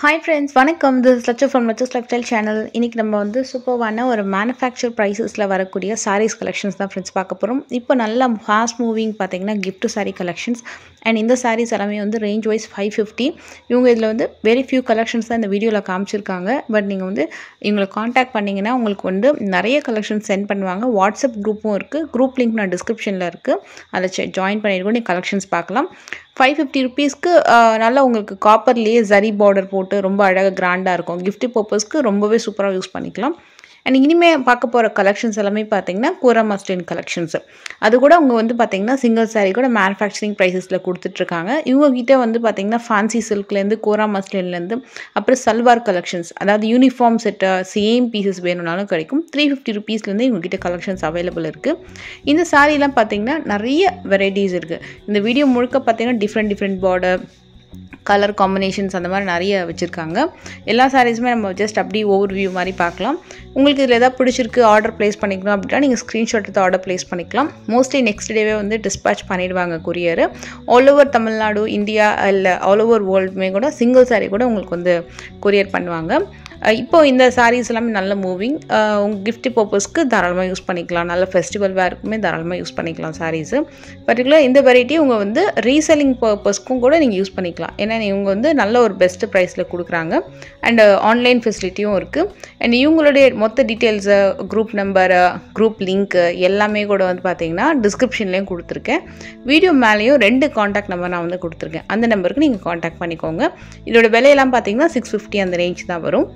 hi friends வணக்கம் this லட்சம் from லட்சஸ் லைஃப் ஸ்டைல் சேனல் இன்றைக்கி நம்ம வந்து சூப்பர்வான ஒரு மேனுஃபேக்சர் ப்ரைஸஸில் வரக்கூடிய சாரீஸ் கலெக்ஷன்ஸ் தான் ஃப்ரெண்ட்ஸ் பார்க்க போகிறோம் இப்போ நல்ல ஃபாஸ்ட் மூவிங் பார்த்தீங்கன்னா gift saree கலெக்ஷன்ஸ் அண்ட் இந்த sarees எல்லாமே வந்து ரேஞ்ச் வைஸ் ஃபைவ் ஃபிஃப்டி இவங்க இதில் வந்து வெரி ஃபியூ கலெக்ஷன்ஸ் தான் இந்த வீடியோவில் காமிச்சிருக்காங்க பட் நீங்கள் வந்து இவங்களை காண்டாக்ட் பண்ணிங்கன்னா உங்களுக்கு வந்து நிறைய கலெக்ஷன்ஸ் சென்ட் பண்ணுவாங்க வாட்ஸ்அப் குரூப்பும் இருக்குது குரூப் லிங்க் நான் டிஸ்கிரிப்ஷனில் இருக்குது அதில் ஜாயின் பண்ணிட்டு கூட நீங்கள் கலெக்ஷன்ஸ் பார்க்கலாம் ஃபைவ் ஃபிஃப்டி ருபீஸ்க்கு நல்லா உங்களுக்கு காப்பர்லேயே ஜரி பார்டர் போட்டு ரொம்ப அழகாக கிராண்டாக இருக்கும் கிஃப்ட் பர்பஸ்க்கு ரொம்பவே சூப்பராக யூஸ் பண்ணிக்கலாம் அண்ட் இனிமேல் பார்க்க போகிற கலெக்ஷன்ஸ் எல்லாமே பார்த்தீங்கன்னா கூரா மஸ்லின் கலெக்ஷன்ஸ் அது கூட அவங்க வந்து பார்த்தீங்கன்னா சிங்கிள் saree கூட மேனுஃபேக்சரிங் ப்ரைஸஸில் கொடுத்துட்ருக்காங்க இவங்ககிட்ட வந்து பார்த்தீங்கன்னா ஃபேன்சி சில்க்லேருந்து கூரா மஸ்லின்லேருந்து அப்புறம் சல்வார் கலெக்ஷன்ஸ் அதாவது யூனிஃபார்ம் செட்டு சேம் பீசஸ் வேணும்னாலும் கிடைக்கும் த்ரீ ஃபிஃப்டி ருபீஸ்லேருந்து இவங்ககிட்ட கலெக்ஷன்ஸ் அவைலபிள் இருக்குது இந்த சாரீலாம் பார்த்தீங்கன்னா நிறைய வெரைட்டிஸ் இருக்குது இந்த வீடியோ முழுக்க பார்த்தீங்கன்னா different different border colour combinations அந்த மாதிரி நிறைய வச்சுருக்காங்க எல்லா சாரீஸுமே நம்ம ஜஸ்ட் அப்படி ஓவர் வியூ மாதிரி பார்க்கலாம் உங்களுக்கு இதில் எதாவது பிடிச்சிருக்கு ஆர்டர் ப்ளேஸ் பண்ணிக்கணும் அப்படின்னா நீங்கள் ஸ்க்ரீன்ஷாட் எடுத்து ஆர்டர் ப்ளேஸ் பண்ணிக்கலாம் மோஸ்ட்லி நெக்ஸ்ட் டேவே வந்து டிஸ்பேச் பண்ணிடுவாங்க courier all over Tamil Nadu India இல்லை ஆல் ஓவர் வேர்ல்டுமே கூட சிங்கிள் saree கூட உங்களுக்கு வந்து கொரியர் பண்ணுவாங்க அஹ் இப்போ இந்த சாரீஸ் எல்லாமே நல்ல மூவிங் உங்கள் கிஃப்ட் பர்பஸ்க்கு தாராளமாக யூஸ் பண்ணிக்கலாம் நல்ல ஃபெஸ்டிவல் வேருக்குமே தாராளமாக யூஸ் பண்ணிக்கலாம் சாரீஸு பர்டிகுலர் இந்த வெரைட்டி உங்கள் வந்து ரீசெல்லிங் பர்பஸ்க்கும் கூட நீங்கள் யூஸ் பண்ணிக்கலாம் ஏன்னா இவங்க வந்து நல்ல ஒரு பெஸ்ட் ப்ரைஸில் கொடுக்குறாங்க அண்ட் ஆன்லைன் ஃபெசிலிட்டியும் இருக்குது அண்ட் இவங்களுடைய மொத்த details group number group link எல்லாமே கூட வந்து பார்த்தீங்கன்னா டிஸ்கிரிப்ஷன்லேயும் கொடுத்துருக்கேன் வீடியோ மேலேயும் ரெண்டு காண்டாக்ட் நம்பர் நான் வந்து கொடுத்துருக்கேன் அந்த நம்பருக்கு நீங்கள் காண்டாக்ட் பண்ணிக்கோங்க இதோட விலையெல்லாம் பார்த்தீங்கன்னா சிக்ஸ் ஃபிஃப்டி அந்த ரேஞ்ச் தான் வரும்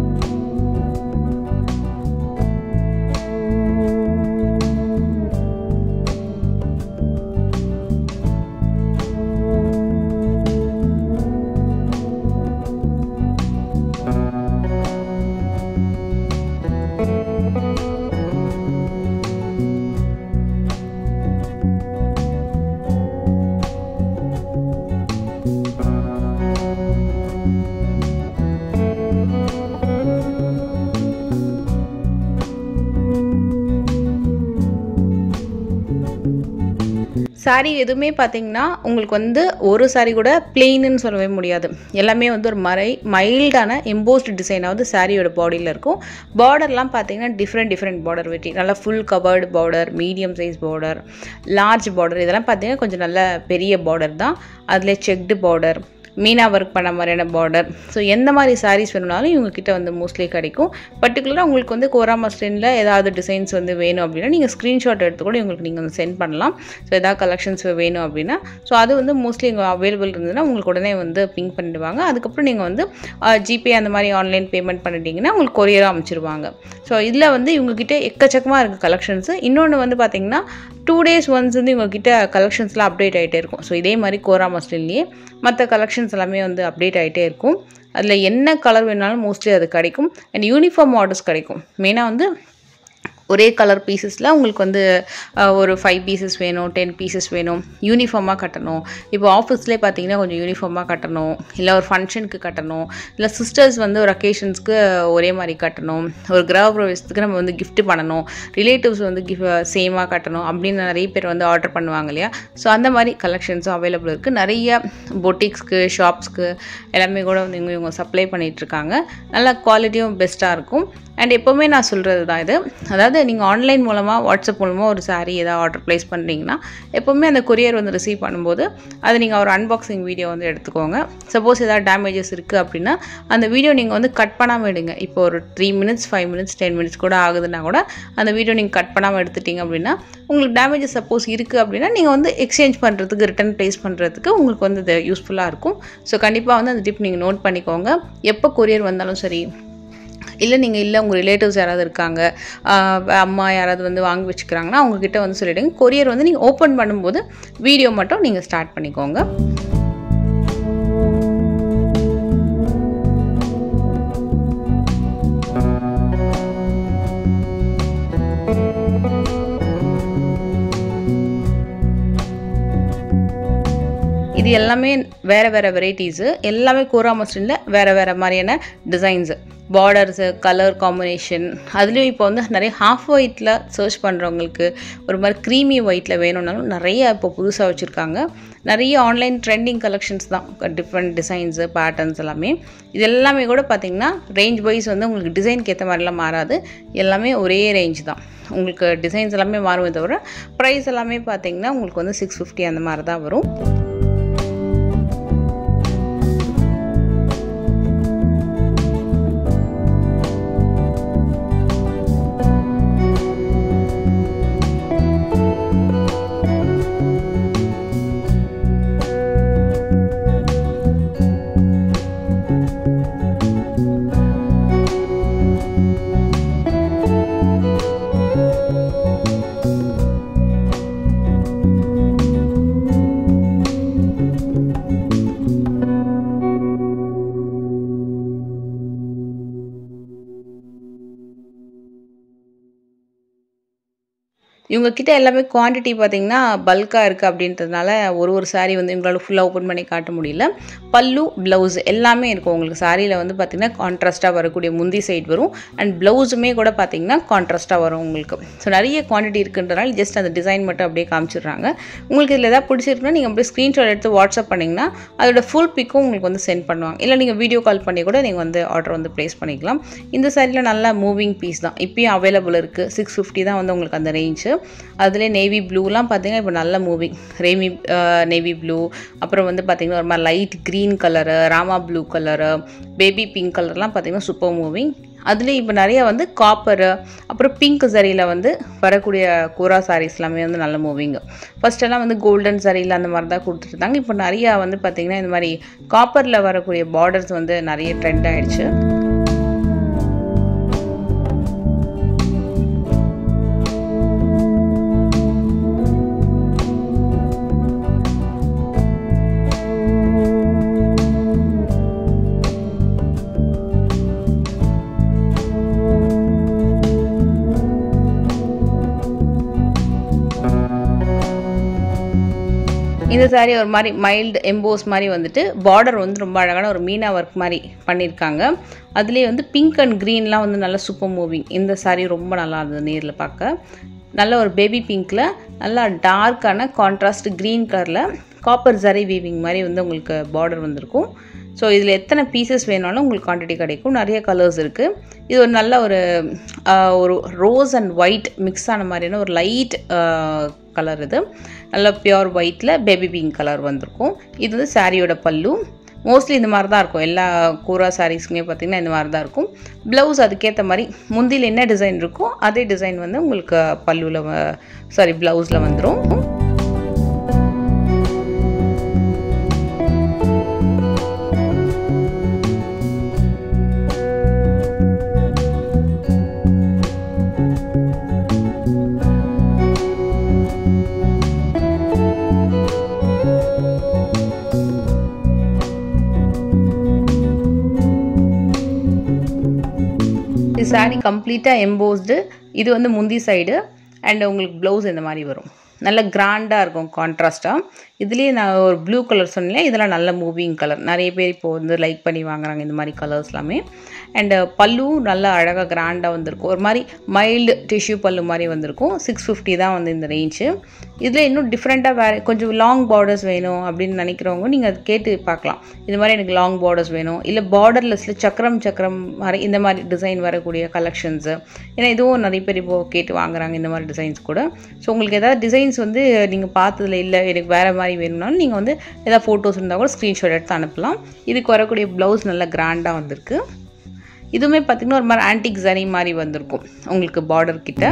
சாரீ எதுவுமே பார்த்தீங்கன்னா உங்களுக்கு வந்து ஒரு சாரீ கூட பிளெயின்னு சொல்லவே முடியாது எல்லாமே வந்து ஒரு மறை மைல்டான எம்போஸ்டு டிசைனாவது சாரியோட பாடியில் இருக்கும் பார்டர்லாம் பார்த்தீங்கன்னா டிஃப்ரெண்ட் டிஃப்ரெண்ட் பார்டர் வெட்டி நல்லா full covered border medium size border large border இதெல்லாம் பார்த்தீங்கன்னா கொஞ்சம் நல்ல பெரிய பார்டர் தான் அதில் செக்டு பார்டர் மீனா ஒர்க் பண்ண மாதிரியான பார்டர் ஸோ எந்த மாதிரி சாரீஸ் வேணும்னாலும் இவங்க கிட்ட வந்து மோஸ்ட்லி கிடைக்கும் பர்டிகுலராக உங்களுக்கு வந்து கோரா மஸ்லினில் ஏதாவது டிசைன்ஸ் வந்து வேணும் அப்படின்னா நீங்கள் ஸ்க்ரீன்ஷாட் எடுத்து கூட உங்களுக்கு நீங்கள் வந்து சென்ட் பண்ணலாம் ஸோ ஏதாவது கலெக்ஷன்ஸ் வேணும் அப்படின்னா ஸோ அது வந்து மோஸ்ட்லி இங்கே அவைலபிள் இருந்ததுன்னா உங்களுக்கு உடனே வந்து பிங்க் பண்ணிடுவாங்க அதுக்கப்புறம் நீங்கள் வந்து ஜிபே அந்த மாதிரி ஆன்லைன் பேமெண்ட் பண்ணிட்டீங்கன்னா உங்களுக்கு கொரியராக அமைச்சிருவாங்க ஸோ இதில் வந்து இவங்ககிட்ட எக்கச்சக்கமாக இருக்குது கலெக்ஷன்ஸு இன்னொன்று வந்து பார்த்தீங்கன்னா டூ டேஸ் ஒன்ஸ் வந்து இவங்ககிட்ட கலெக்ஷன்ஸ்லாம் அப்டேட் ஆகிட்டே இருக்கும் ஸோ இதே மாதிரி கோரா மஸ்லின்லேயே மற்ற கலெக்ஷன்ஸ் எல்லாமே வந்து அப்டேட் ஆகிட்டே இருக்கும் அதில் என்ன கலர் வேணாலும் மோஸ்ட்லி அது கிடைக்கும் அண்ட் யூனிஃபார்ம் ஆர்டர்ஸ் கிடைக்கும் மெயினாக வந்து ஒரே கலர் பீசஸில் உங்களுக்கு வந்து அஹ், ஒரு ஃபைவ் பீசஸ் வேணும் டென் பீசஸ் வேணும் யூனிஃபார்மாக கட்டணும் இப்போ ஆஃபீஸ்லேயே பார்த்தீங்கன்னா கொஞ்சம் யூனிஃபார்மாக கட்டணும் இல்லை ஒரு ஃபங்க்ஷனுக்கு கட்டணும் இல்லை சிஸ்டர்ஸ் வந்து ஒரு அக்கேஷன்ஸ்க்கு ஒரே மாதிரி கட்டணும் ஒரு கிரக பிரவேசத்துக்கு நம்ம வந்து gift பண்ணணும் ரிலேட்டிவ்ஸ் வந்து கிஃப்ட் சேமாக கட்டணும் அப்படின்னு நிறைய பேர் வந்து ஆர்டர் பண்ணுவாங்க இல்லையா ஸோ அந்த மாதிரி கலெக்ஷன்ஸும் அவைலபிள் இருக்குது நிறைய பொட்டிக்ஸ்க்கு ஷாப்ஸ்க்கு எல்லாமே கூட வந்து இவங்க இவங்க சப்ளை பண்ணிகிட்ருக்காங்க நல்ல குவாலிட்டியும் பெஸ்ட்டாக இருக்கும் அண்ட் எப்போவுமே நான் சொல்கிறது தான் இது அதாவது நீங்கள் ஆன்லைன் மூலமாக வாட்ஸ்அப் மூலமாக ஒரு saree ஏதாவது ஆர்டர் ப்ளேஸ் பண்ணுறீங்கன்னா எப்போவுமே அந்த கொரியர் வந்து ரிசீவ் பண்ணும்போது அதை நீங்கள் ஒரு அன்பாக்சிங் வீடியோ வந்து எடுத்துக்கோங்க சப்போஸ் ஏதாவது டேமேஜஸ் இருக்குது அப்படின்னா அந்த வீடியோ நீங்கள் வந்து கட் பண்ணாமல் எடுங்க இப்போ ஒரு three minutes five minutes ten minutes கூட ஆகுதுன்னா கூட அந்த வீடியோ நீங்கள் கட் பண்ணாமல் எடுத்துட்டீங்க அப்படின்னா உங்களுக்கு டேமேஜஸ் சப்போஸ் இருக்குது அப்படின்னா நீங்கள் வந்து எக்ஸ்சேஞ்ச் பண்ணுறதுக்கு ரிட்டர்ன் ப்ளேஸ் பண்ணுறதுக்கு உங்களுக்கு வந்து இது யூஸ்ஃபுல்லாக இருக்கும் ஸோ கண்டிப்பாக வந்து அந்த டிப் நீங்கள் நோட் பண்ணிக்கோங்க எப்போ கொரியர் வந்தாலும் சரி இல்லை நீங்கள் இல்லை உங்கள் ரிலேட்டிவ்ஸ் யாராவது இருக்காங்க ஆஹ் அம்மா யாராவது வந்து வாங்கி வச்சுக்கிறாங்கன்னா அவங்கக்கிட்ட வந்து சொல்லிவிடுங்க கொரியர் வந்து நீங்கள் ஓப்பன் பண்ணும்போது வீடியோ மட்டும் நீங்கள் ஸ்டார்ட் பண்ணிக்கோங்க இது எல்லாமே வேறு வேறு வெரைட்டிஸு எல்லாமே கோரா மஸ்லினில் வேறு வேறு மாதிரியான டிசைன்ஸு பார்டர்ஸு கலர் காம்பினேஷன் அதுலேயும் இப்போ வந்து நிறைய ஹாஃப் ஒயிட்டில் சர்ச் பண்ணுறவங்களுக்கு ஒரு மாதிரி க்ரீமி ஒயிட்டில் வேணும்னாலும் நிறைய இப்போ புதுசாக வச்சுருக்காங்க நிறைய ஆன்லைன் ட்ரெண்டிங் கலெக்ஷன்ஸ் தான் டிஃப்ரெண்ட் டிசைன்ஸு பேட்டர்ன்ஸ் எல்லாமே இது எல்லாமே கூட பார்த்திங்கன்னா ரேஞ்ச் வைஸ் வந்து உங்களுக்கு டிசைனுக்கு ஏற்ற மாதிரிலாம் மாறாது எல்லாமே ஒரே ரேஞ்ச் தான் உங்களுக்கு டிசைன்ஸ் எல்லாமே மாறுமே தவிர ப்ரைஸ் எல்லாமே பார்த்தீங்கன்னா உங்களுக்கு வந்து சிக்ஸ் ஃபிஃப்டி அந்த மாதிரி தான் வரும் இவங்க கிட்ட எல்லாமே குவான்டிட்டி பார்த்தீங்கன்னா பல்காக இருக்குது அப்படின்றதுனால ஒரு ஒரு saree வந்து இவங்களால ஃபுல்லாக ஓப்பன் பண்ணி காட்ட முடியல பல்லு ப்ளவுஸ் எல்லாமே இருக்கும் உங்களுக்கு சாரியில் வந்து பார்த்திங்கன்னா கான்ட்ராஸ்ட்டாக வரக்கூடிய முந்தி சைடு வரும் அண்ட் ப்ளவுஸுமே கூட பார்த்திங்கன்னா கான்ட்ராஸ்ட்டாக வரும் உங்களுக்கு ஸோ நிறைய குவான்டிட்டி இருக்குன்றனால ஜஸ்ட் அந்த டிசைன் மட்டும் அப்படியே காமிச்சிடுறாங்க உங்களுக்கு இதில் எதாவது பிடிச்சிருக்குன்னா நீங்கள் அப்படியே ஸ்க்ரீன்ஷாட் எடுத்து வாட்ஸ்அப் பண்ணிங்கன்னா அதோட ஃபுல் பிக்கும் உங்களுக்கு வந்து சென்ட் பண்ணுவாங்க இல்லை நீங்கள் வீடியோ கால் பண்ணி கூட நீங்கள் வந்து ஆர்டர் வந்து ப்ளேஸ் பண்ணிக்கலாம் இந்த சாரியில் நல்லா மூவிங் பீஸ் தான் இப்பயும் அவைலபிள் இருக்குது சிக்ஸ் ஃபிஃப்டி தான் வந்து உங்களுக்கு அந்த ரேஞ்சு அதிலே நேவி ப்ளூலாம் பார்த்தீங்கன்னா இப்போ நல்ல மூவிங் ரேமி நேவி ப்ளூ அப்புறம் வந்து பார்த்திங்கன்னா ஒரு மாதிரி லைட் க்ரீன் கலரு ராமா ப்ளூ கலரு பேபி பிங்க் கலர்லாம் பார்த்திங்கன்னா சூப்பர் மூவிங் அதுலேயும் இப்போ நிறைய வந்து காப்பரு அப்புறம் பிங்க் சரியில் வந்து வரக்கூடிய கூரா சாரீஸ் எல்லாமே வந்து நல்ல மூவிங் ஃபஸ்ட்டெல்லாம் வந்து கோல்டன் சரியில் அந்த மாதிரி தான் கொடுத்துட்டு இருந்தாங்க இப்போ நிறையா வந்து பார்த்திங்கன்னா இந்த மாதிரி காப்பரில் வரக்கூடிய பார்டர்ஸ் வந்து நிறைய ட்ரெண்ட் ஆயிடுச்சு இந்த saree ஒரு மாதிரி மைல்டு எம்போஸ் மாதிரி வந்துட்டு பார்டர் வந்து ரொம்ப அழகான ஒரு மீனா ஒர்க் மாதிரி பண்ணியிருக்காங்க அதுலேயே வந்து பிங்க் அண்ட் க்ரீன்லாம் வந்து நல்ல சூப்பர் மூவிங் இந்த saree ரொம்ப நல்லா இருந்தது நேரில் பார்க்க நல்ல ஒரு பேபி பிங்க்கில் நல்லா டார்க்கான கான்ட்ராஸ்ட் க்ரீன் கலரில் காப்பர் ஜரி வீவிங் மாதிரி வந்து உங்களுக்கு பார்டர் வந்திருக்கும் ஸோ இதில் எத்தனை பீசஸ் வேணாலும் உங்களுக்கு குவான்டிட்டி கிடைக்கும் நிறைய கலர்ஸ் இருக்குது இது ஒரு நல்ல ஒரு ஆஹ், ஒரு ரோஸ் அண்ட் ஒயிட் மிக்ஸ் ஆன மாதிரியான ஒரு லைட் கலர் இது நல்ல பியோர் ஒயிட்டில் பேபி பிங்க் கலர் வந்திருக்கும் இது வந்து சாரியோட பல்லு மோஸ்ட்லி இந்த மாதிரி தான் இருக்கும் எல்லா கூரா சாரீஸ்க்குமே பார்த்திங்கன்னா இந்த மாதிரி தான் இருக்கும் ப்ளவுஸ் அதுக்கேற்ற மாதிரி முந்தியில் என்ன டிசைன் இருக்கோ அதே டிசைன் வந்து உங்களுக்கு பல்லுவில் சாரி ப்ளவுஸில் வந்துடும் இது saree கம்ப்ளீட்டாக எம்போஸ்டு இது வந்து முந்தி சைடு அண்ட் உங்களுக்கு ப்ளவுஸ் இந்த மாதிரி வரும் நல்ல கிராண்டாக இருக்கும் கான்ட்ராஸ்ட்டாக இதுலேயே நான் ஒரு ப்ளூ கலர் சொன்னேன் இதெல்லாம் நல்ல மூவிங் கலர் நிறைய பேர் இப்போ வந்து லைக் பண்ணி வாங்குறாங்க இந்த மாதிரி கலர்ஸ் எல்லாமே அண்டு பல்லுவும் நல்லா அழகாக கிராண்டாக வந்திருக்கும் ஒரு மாதிரி மைல்டு டிஷ்யூ பல்லு மாதிரி வந்திருக்கும் சிக்ஸ் ஃபிஃப்டி தான் வந்து இந்த ரேஞ்சு இதில் இன்னும் டிஃப்ரெண்ட்டாக வேறு கொஞ்சம் லாங் பார்டர்ஸ் வேணும் அப்படின்னு நினைக்கிறவங்க நீங்கள் அது கேட்டு பார்க்கலாம் இந்த மாதிரி எனக்கு லாங் பார்டர்ஸ் வேணும் இல்லை பார்டர்லெஸில் சக்கரம் சக்கரம் மாதிரி இந்த மாதிரி டிசைன் வரக்கூடிய கலெக்ஷன்ஸு ஏன்னா இதுவும் நிறைய பேர் இப்போ கேட்டு வாங்குறாங்க இந்த மாதிரி டிசைன்ஸ் கூட ஸோ உங்களுக்கு ஏதாவது டிசைன்ஸ் வந்து நீங்கள் பார்த்ததுல இல்லை எனக்கு வேறு மாதிரி வேணும்னாலும் நீங்கள் வந்து ஏதாவது ஃபோட்டோஸ் இருந்தால் கூட ஸ்க்ரீன்ஷாட் எடுத்து அனுப்பலாம் இதுக்கு வரக்கூடிய ப்ளவுஸ் நல்லா கிராண்டாக வந்திருக்கு இதுவுமே பார்த்திங்கன்னா ஒரு மாதிரி ஆன்டிக் ஜரி மாதிரி வந்திருக்கும் உங்களுக்கு பார்டர் கிட்ட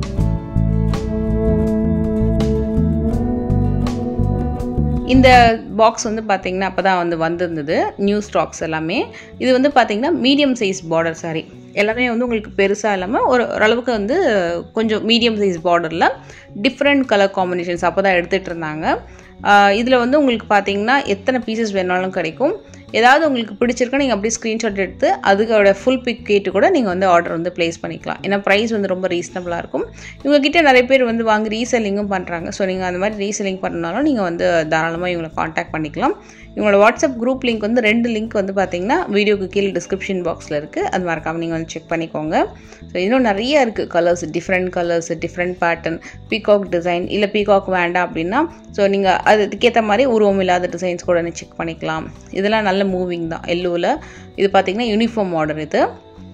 இந்த பாக்ஸ் வந்து பார்த்தீங்கன்னா அப்போ தான் வந்து வந்திருந்தது நியூ ஸ்டாக்ஸ் எல்லாமே இது வந்து பார்த்தீங்கன்னா மீடியம் சைஸ் பார்டர் சாரி எல்லாமே வந்து உங்களுக்கு பெருசாக இல்லாமல் ஒரு ஓரளவுக்கு வந்து கொஞ்சம் மீடியம் சைஸ் பார்டரில் டிஃப்ரெண்ட் கலர் காம்பினேஷன்ஸ் அப்போ தான் எடுத்துகிட்டு இருந்தாங்க இதில் வந்து உங்களுக்கு பார்த்தீங்கன்னா எத்தனை பீசஸ் வேணாலும் கிடைக்கும் ஏதாவது உங்களுக்கு பிடிச்சிருக்கா நீங்கள் அப்படியே ஸ்க்ரீன்ஷாட் எடுத்து அதுக்கோட ஃபுல் பிக் கேட்டு கூட நீங்கள் வந்து ஆர்டர் வந்து ப்ளேஸ் பண்ணிக்கலாம் ஏன்னா ப்ரைஸ் வந்து ரொம்ப ரீசனபிளாக இருக்கும் இவங்ககிட்ட நிறைய பேர் வந்து வாங்கி ரீசெல்லிங்கும் பண்ணுறாங்க ஸோ நீங்கள் அந்த மாதிரி ரீசெல்லிங் பண்ணாலும் நீங்கள் வந்து தாராளமாக இவங்களை காண்டாக்ட் பண்ணிக்கலாம் இவங்களோட வாட்ஸ்அப் குரூப் லிங்க் வந்து ரெண்டு லிங்க் வந்து பார்த்தீங்கன்னா வீடியோக்கு கீழே டிஸ்கிரிப்ஷன் பாக்ஸில் இருக்குது அது மறக்காமல் நீங்கள் வந்து செக் பண்ணிக்கோங்க ஸோ இன்னும் நிறைய இருக்குது colours different colours different pattern peacock design இல்லை பீகாக் வேண்டாம் அப்படின்னா ஸோ நீங்கள் அதுக்கேற்ற மாதிரி உருவம் இல்லாத டிசைன்ஸ் கூட செக் பண்ணிக்கலாம் இதெல்லாம் நல்ல மூவிங் தான் எல்லோவில் இது பார்த்தீங்கன்னா யூனிஃபார்ம் ஆர்டர் இது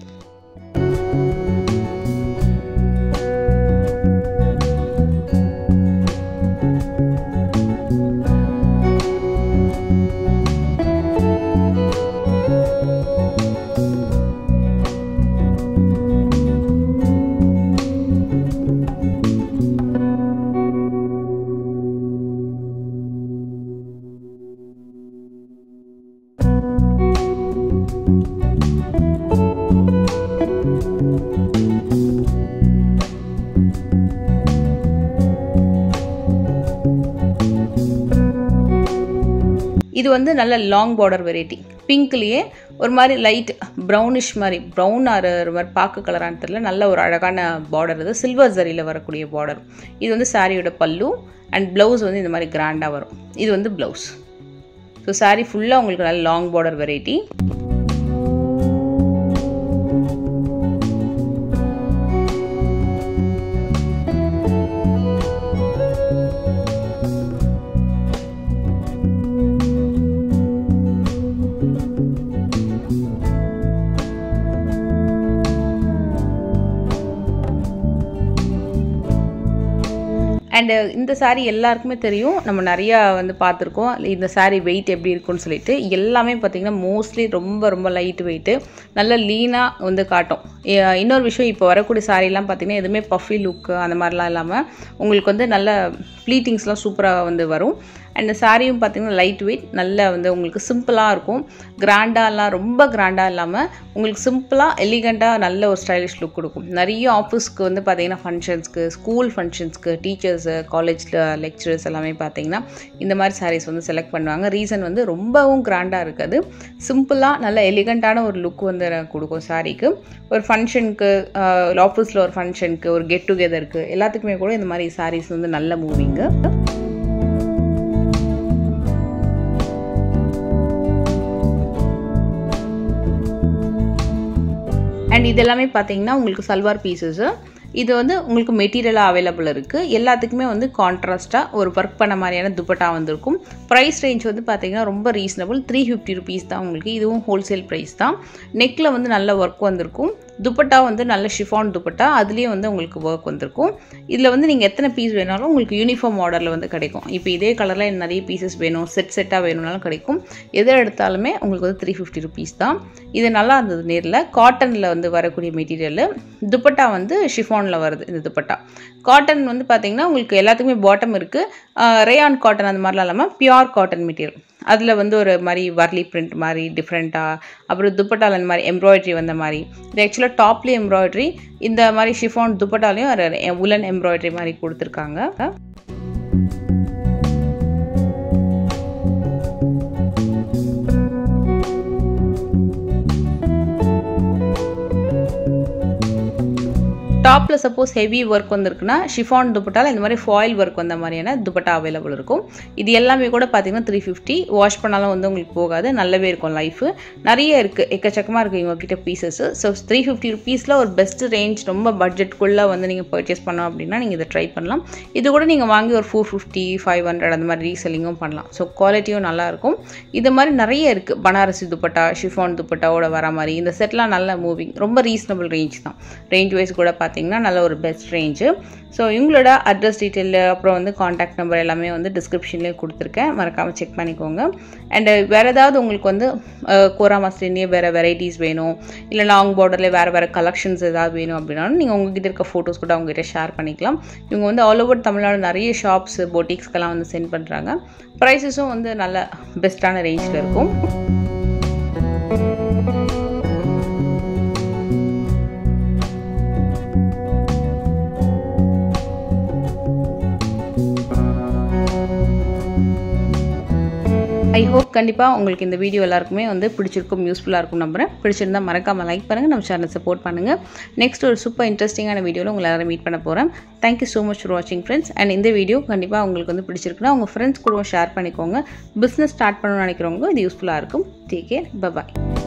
இது வந்து நல்ல லாங் பார்டர் வெரைட்டி பிங்க்லேயே ஒரு மாதிரி லைட் ப்ரௌனிஷ் மாதிரி ப்ரௌன் ஆறு மாதிரி பாக்கு கலரான தெரியல நல்ல ஒரு அழகான பார்டர் இது சில்வர் ஜரியில் வரக்கூடிய பார்டர் இது வந்து சாரியோட பல்லு அண்ட் ப்ளவுஸ் வந்து இந்த மாதிரி கிராண்டாக வரும் இது வந்து ப்ளவுஸ் ஸோ சாரீ ஃபுல்லாக உங்களுக்கு நல்ல லாங் பார்டர் வெரைட்டி அண்டு இந்த சாரீ எல்லாருக்குமே தெரியும் நம்ம நிறையா வந்து பார்த்துருக்கோம் இந்த சாரீ வெயிட் எப்படி இருக்கும்னு சொல்லிட்டு எல்லாமே பார்த்திங்கன்னா மோஸ்ட்லி ரொம்ப ரொம்ப லைட் வெயிட்டு நல்ல லீனாக வந்து காட்டும் இன்னொரு விஷயம் இப்போ வரக்கூடிய சாரீலாம் பார்த்திங்கன்னா எதுவுமே பஃபி லுக்கு அந்த மாதிரிலாம் இல்லாமல் உங்களுக்கு வந்து நல்ல ப்ளீட்டிங்ஸ்லாம் சூப்பராக வந்து வரும் அண்ட் சாரியும் பார்த்திங்கன்னா லைட் வெயிட் நல்ல வந்து உங்களுக்கு சிம்பிளாக இருக்கும் கிராண்டாலாம் ரொம்ப கிராண்டாக இல்லாமல் உங்களுக்கு சிம்பிளாக எலிகண்ட்டாக நல்ல ஒரு ஸ்டைலிஷ் லுக் கொடுக்கும் நிறைய ஆஃபீஸ்க்கு வந்து பார்த்திங்கன்னா ஃபங்க்ஷன்ஸ்க்கு ஸ்கூல் ஃபங்க்ஷன்ஸ்க்கு டீச்சர்ஸு காலேஜில் லெக்சரர்ஸ் எல்லாமே பார்த்திங்கன்னா இந்த மாதிரி சாரீஸ் வந்து செலக்ட் பண்ணுவாங்க ரீசன் வந்து ரொம்பவும் கிராண்டாக இருக்காது சிம்பிளாக நல்ல எலிகண்ட்டான ஒரு லுக் வந்து கொடுக்கும் சாரீக்கு ஒரு ஃபங்க்ஷனுக்கு ஆஃபீஸில் ஒரு ஃபங்க்ஷனுக்கு ஒரு கெட் டுகெதருக்கு எல்லாத்துக்குமே கூட இந்த மாதிரி சாரீஸ் வந்து நல்ல மூவிங்கு அண்ட் இது எல்லாமே பார்த்தீங்கன்னா உங்களுக்கு சல்வார் பீசஸ்ஸு இது வந்து உங்களுக்கு மெட்டீரியலாக அவைலபிள் இருக்குது எல்லாத்துக்குமே வந்து கான்ட்ராஸ்ட்டாக ஒரு ஒர்க் பண்ண மாதிரியான துப்பட்டா வந்திருக்கும் ப்ரைஸ் ரேஞ்ச் வந்து பார்த்தீங்கன்னா ரொம்ப ரீசனபிள் த்ரீ ஃபிஃப்டி ருபீஸ் தான் உங்களுக்கு இதுவும் ஹோல்சேல் ப்ரைஸ் தான் நெக்கில் வந்து நல்ல ஒர்க் வந்திருக்கும் துப்பட்டா வந்து நல்ல ஷிஃபான் துப்பட்டா அதுலேயே வந்து உங்களுக்கு ஒர்க் வந்திருக்கும் இதில் வந்து நீங்கள் எத்தனை பீஸ் வேணாலும் உங்களுக்கு யூனிஃபார்ம் ஆர்டரில் வந்து கிடைக்கும் இப்போ இதே கலரில் நிறைய பீசஸ் வேணும் செட் செட்டாக வேணும்னாலும் கிடைக்கும் எதை எடுத்தாலுமே உங்களுக்கு வந்து த்ரீ ஃபிஃப்டி ருபீஸ் தான் இது நல்லா இருந்தது நேரில் காட்டனில் வந்து வரக்கூடிய மெட்டீரியல் துப்பட்டா வந்து ஷிஃபானில் வருது இந்த துப்பட்டா காட்டன் வந்து பார்த்தீங்கன்னா உங்களுக்கு எல்லாத்துக்குமே பாட்டம் இருக்குது ரேயான் காட்டன் அந்த மாதிரிலாம் இல்லாமல் பியூர் காட்டன் மெட்டீரியல் அதில் வந்து ஒரு மாதிரி வர்லி பிரிண்ட் மாதிரி டிஃப்ரெண்ட்டாக அப்புறம் துப்பட்டால் அந்த மாதிரி எம்ப்ராய்ட்ரி வந்த மாதிரி இது ஆக்சுவலாக டாப்லேயும் எம்ப்ராய்ட்ரி இந்த மாதிரி ஷிஃபான் துப்பட்டாலையும் உலன் எம்ப்ராய்ட்ரி மாதிரி கொடுத்துருக்காங்க டாப்பில் சப்போஸ் ஹெவி ஒர்க் வந்திருக்குன்னா ஷிஃபான் துப்பட்டால் இந்த மாதிரி ஃபாயில் ஒர்க் வந்த மாதிரியான துப்பட்டா அவைலபிள் இருக்கும் இது எல்லாமே கூட பார்த்தீங்கன்னா த்ரீ ஃபிஃப்டி வாஷ் பண்ணாலும் வந்து உங்களுக்கு போகாது நல்லாவே இருக்கும் லைஃபு நிறைய இருக்குது எக்கச்சக்கமாக இருக்குது இவங்ககிட்ட பீசஸ் ஸோ த்ரீ ஃபிஃப்டி ருபீஸில் ஒரு பெஸ்ட் ரேஞ்ச் ரொம்ப பட்ஜெட்குள்ளே வந்து நீங்கள் பர்ச்சேஸ் பண்ணோம் அப்படின்னா நீங்கள் இதை ட்ரை பண்ணலாம் இது கூட நீங்கள் வாங்கி ஒரு ஃபோர் ஃபிஃப்டி ஃபைவ் ஹண்ட்ரட் அந்த மாதிரி ரீசெல்லிங்கும் பண்ணலாம் ஸோ குவாலிட்டியும் நல்லாயிருக்கும் இது மாதிரி நிறைய இருக்குது பனாரசி துப்பட்டா ஷிஃபான் துப்பட்டாவோட வர மாதிரி இந்த செட்லாம் நல்ல மூவிங் ரொம்ப ரீசனபிள் ரேஞ்ச் தான் ரேஞ்ச் வைஸ் கூட பார்த்தீங்கன்னா பார்த்தீங்கன்னா நல்ல ஒரு பெஸ்ட் ரேஞ்சு ஸோ இவங்களோட அட்ரஸ் டீட்டெயில் அப்புறம் வந்து காண்டாக்ட் நம்பர் எல்லாமே வந்து டிஸ்கிரிப்ஷன்லேயே கொடுத்துருக்கேன் மறக்காமல் செக் பண்ணிக்கோங்க அண்டு வேறு ஏதாவது உங்களுக்கு வந்து கோரா மாஸ்டர்லேயே வேறு வெரைட்டிஸ் வேணும் இல்லை லாங் பார்டரில் வேறு வேறு கலெக்ஷன்ஸ் ஏதாவது வேணும் அப்படின்னாலும் நீங்கள் உங்ககிட்ட இருக்க ஃபோட்டோஸ் கூட அவங்ககிட்ட ஷேர் பண்ணிக்கலாம் இவங்க வந்து ஆல் ஓவர் தமிழ்நாடு நிறைய ஷாப்ஸ் பொட்டிக்ஸ்க்கெல்லாம் வந்து சென்ட் பண்ணுறாங்க ப்ரைஸஸும் வந்து நல்ல பெஸ்ட்டான ரேஞ்சில் இருக்கும் ஐ ஹோப் கண்டிப்பாக உங்களுக்கு இந்த வீடியோ எல்லாருக்குமே வந்து பிடிச்சிருக்கும் யூஸ்ஃபுல்லாக இருக்கும் நம்புறேன் பிடிச்சிருந்தா மறக்காமல் லைக் பண்ணுங்கள் நம்ம சேனல் சப்போர்ட் பண்ணுங்கள் நெக்ஸ்ட் ஒரு சூப்பர் இன்ட்ரெஸ்டிங்கான வீடியோவில் உங்களை எல்லாரும் மீட் பண்ண போகிறேன் தேங்க்யூ ஸோ மச் ஃபார் வாட்சிங் ஃப்ரெண்ட்ஸ் அண்ட் இந்த வீடியோ கண்டிப்பாக உங்களுக்கு வந்து பிடிச்சிருக்குன்னா உங்கள் ஃப்ரெண்ட்ஸ் கூட ஷேர் பண்ணிக்கோங்க பிஸ்னஸ் ஸ்டார்ட் பண்ணணும்னு நினைக்கிறவங்க இது யூஸ்ஃபுல்லாக இருக்கும் டேக் கேர் பபாய்